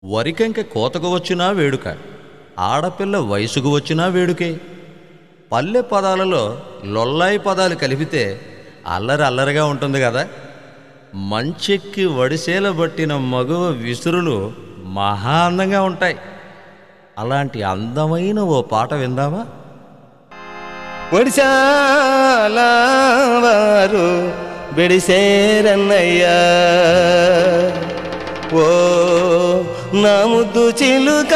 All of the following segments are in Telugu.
వరికంక కోతకు వచ్చినా వేడుక ఆడపిల్ల వయసుకు వచ్చినా వేడుకే పల్లె పదాలలో లొల్లాయి పదాలు కలిపితే అల్లరి అల్లరిగా ఉంటుంది కదా మంచెక్కి వడిసేల బట్టిన మగువ విసురులు మహా అందంగా ఉంటాయి అలాంటి అందమైన ఓ పాట విందామా ఒడిశాల వారు బెడిసేరన్నయ్యా ఓ నా ముద్దు చిలుక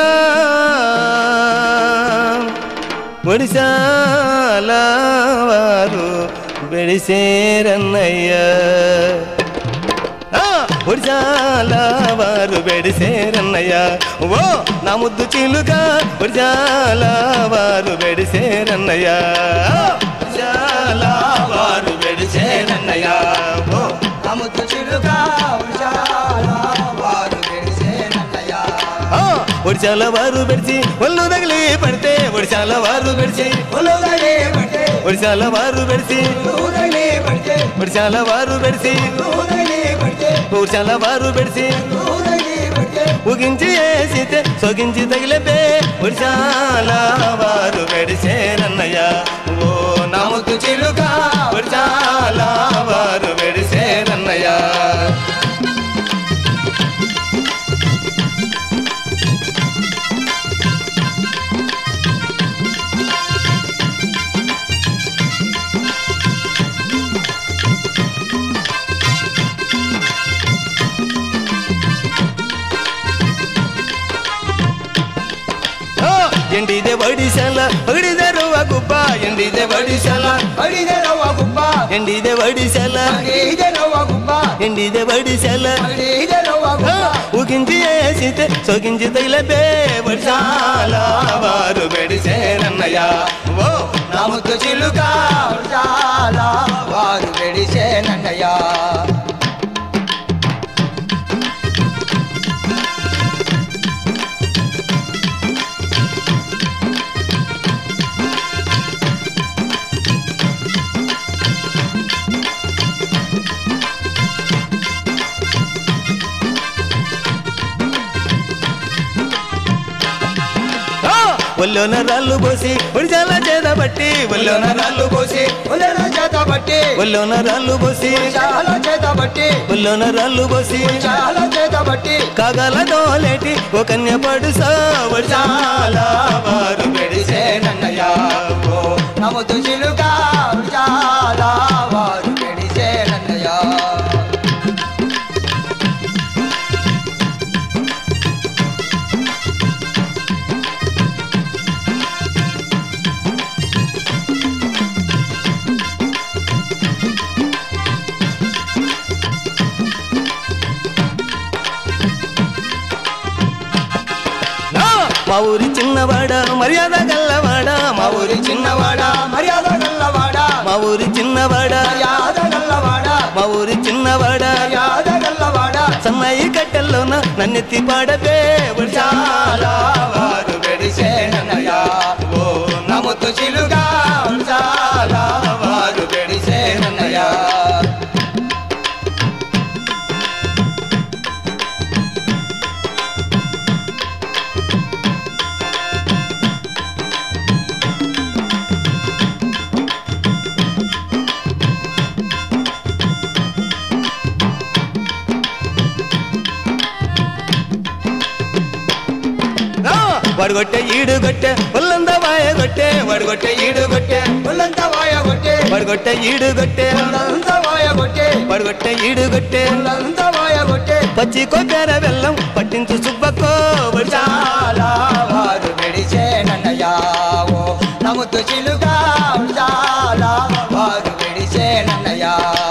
ఒడిశాల వారు బెడిసేరన్నయ్యా ఆ, ఒడిశాల వారు బెడిసేరన్నయ్యా ఓ నా ముద్దు చిలుక ఒడిశాల వారు బెడిసేరన్నయ్యా ఒడిశాల వారు బెడిసేరన్నయ్యా ఓ అముద్దు చిలుక ఉషాల వారు గెలిసేనన్నయ్యా. ఆ, ఒడిశాల వారు బెడిసి ఒళ్ళు తగిలి పడితే ఒడిశాల వారు బెడిసి ఉలుగలే పట్టే, ఒడిశాల వారు బెడిసి ఉలుగలే పట్టే, ఒడిశాల వారు బెడిసి ఉలుగలే పట్టే, ఒడిశాల వారు బెడిసి ఉలుగలే పట్టే. ఉగించి వేసితే సొగించి తగిలిపే ఒడిశాల వారు వెడిసేనన్నయ్య ఓ నముకు చిలుక ఒడిశాల వారు వెడిసేనన్నయ్య ఆ, ఎండిದೆ వడిశాల ఒడిದೆ రువ గుబ్బ ఎండిದೆ వడిశాల అడిగే రవ్వ గుబ్బ, ఎండిదే వడిశాల అడిగే రవ్వ గుబ్బ, ఎండిదే వడిశాల అడిగే రవ్వ ఆ, గుబ్బ. ఉగించి వేసితే సొగించి తగిలిపే ఒడిశాల వారు వెడిసేనన్నయ్య ఓ నముద్దు చిలుక ఉషాల వారు గెలిసేనన్నయ్యా. ఆ, ఒళ్ళోన రాళ్ళు పోసి ఒడిశాల చేత బట్టి ఒళ్ళోన రాళ్ళు పోసి ఉలెల చేత బట్టి, ఒళ్ళోన రాళ్ళు పోసి ఉషాల చేత బట్టి, ఒళ్ళోన రాళ్ళు పోసి ఉషాల చేత బట్టి, కాగల దోలేటి ఒక కన్య పడు ఒడిశాల వారు పెడిసేనన్నయ్యా ఓ నముద్దు చిలుక ఉషాల వారు గెలిసేనన్నయ్యా. ఆ, మా ఊరి చిన్నవాడ మర్యాద గల్లవాడ మా ఊరి చిన్నవాడ మర్యాద గల్లవాడ మా ఊరి చిన్నవాడ మర్యాద గల్లవాడ మా ఊరి చిన్నవాడ మర్యాద గల్లవాడ సన్నాయి కట్టెల్లోన నన్నెత్తి పాడపే ఒడిశాల వారు పెడిసేనన్నయ్యా ఓ నముద్దు చిలుక ఉషాల వారు పెడిసేనన్నయ్యా ఆ, వడగొట్టె ఈడు గొట్టె ఒళ్ళంద వాయ గొట్టె వడగొట్టె ఈడు గొట్టె ఒళ్ళంతా వాయ కొట్టే వడగొట్టె ఈడు గొట్టె ఒళ్ళంతా వాయ కొట్టే వడగొట్టె ఈడు గొట్టె ఒళ్ళంతా వాయ కొట్టే పచ్చి కొబ్బెర బెల్లం పట్టించు సుబ్బకో ఒడిశాల చాలా వారు పెడిసేనన్నయ్యా ఓ నముద్దు చిలుక చాలా వారు పెడిసేనన్నయ్యా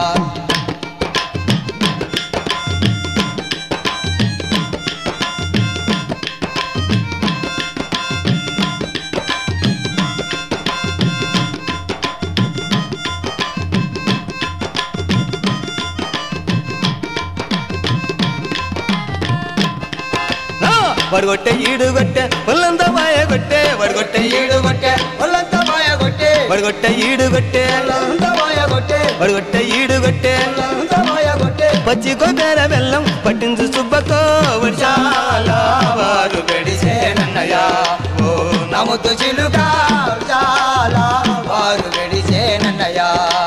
ఆ, వడగొట్టె ఈడు గొట్టె ఒళ్ళంద వాయ గొట్టె వడగొట్టె ఈడు ఈడు కొట్టే ఒళ్ళంతా వాయ కొట్టే వడగొట్టె ఈడు గొట్టె ఒళ్ళంతా వాయ కొట్టే వడగొట్టె ఈడు గొట్టె ఒళ్ళంతా వాయ కొట్టే పచ్చి కొబ్బెర బెల్లం పట్టించు సుబ్బకో ఒడిశాల ముద్దు చిలుక చాలా వారు వెడిసే నన్నయ్య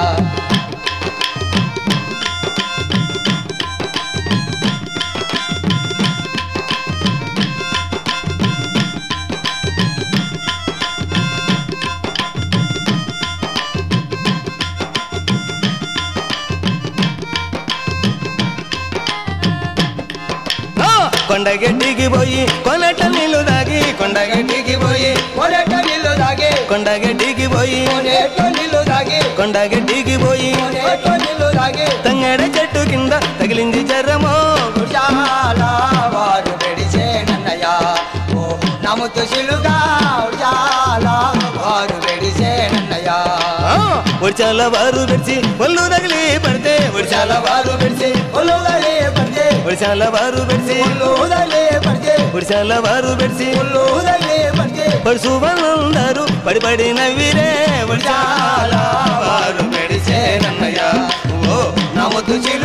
ఆ, కొండగెడ్డికి పోయి కొనట నీళ్లు దాగి కొండగెడ్డికి పోయి కొనేట నీళ్ళు తాగి కొండగెడ్డికి పోయి కొనేట నీళ్ళు తాగి కొండగెడ్డికి పోయి కొనేట నీళ్ళు తాగి తంగడ చెట్టు కింద తగిలింది జరమో చాలా వారు వెడిసే నన్నయ్య ఓ నముతు చిలుక చాలా వారు వెడిసే నన్నయ్య ఒడిచాల వారు పెడిచి ఒళ్ళు తగిలి పడితే ఒడిచాల వారు పెడితే ఒళ్ళుదలే పడితే ఒడిచాల వారు పెడిచి ఒళ్ళుదలే పడితే ఒడిచాల వారు పెడిచి ఒళ్ళుదలే పడితే పడుసు వాళ్ళందరూ పడి పడి నవ్విరే చాలా వారు వెడిసే నన్నయ్య ఓ నముతు చిలుక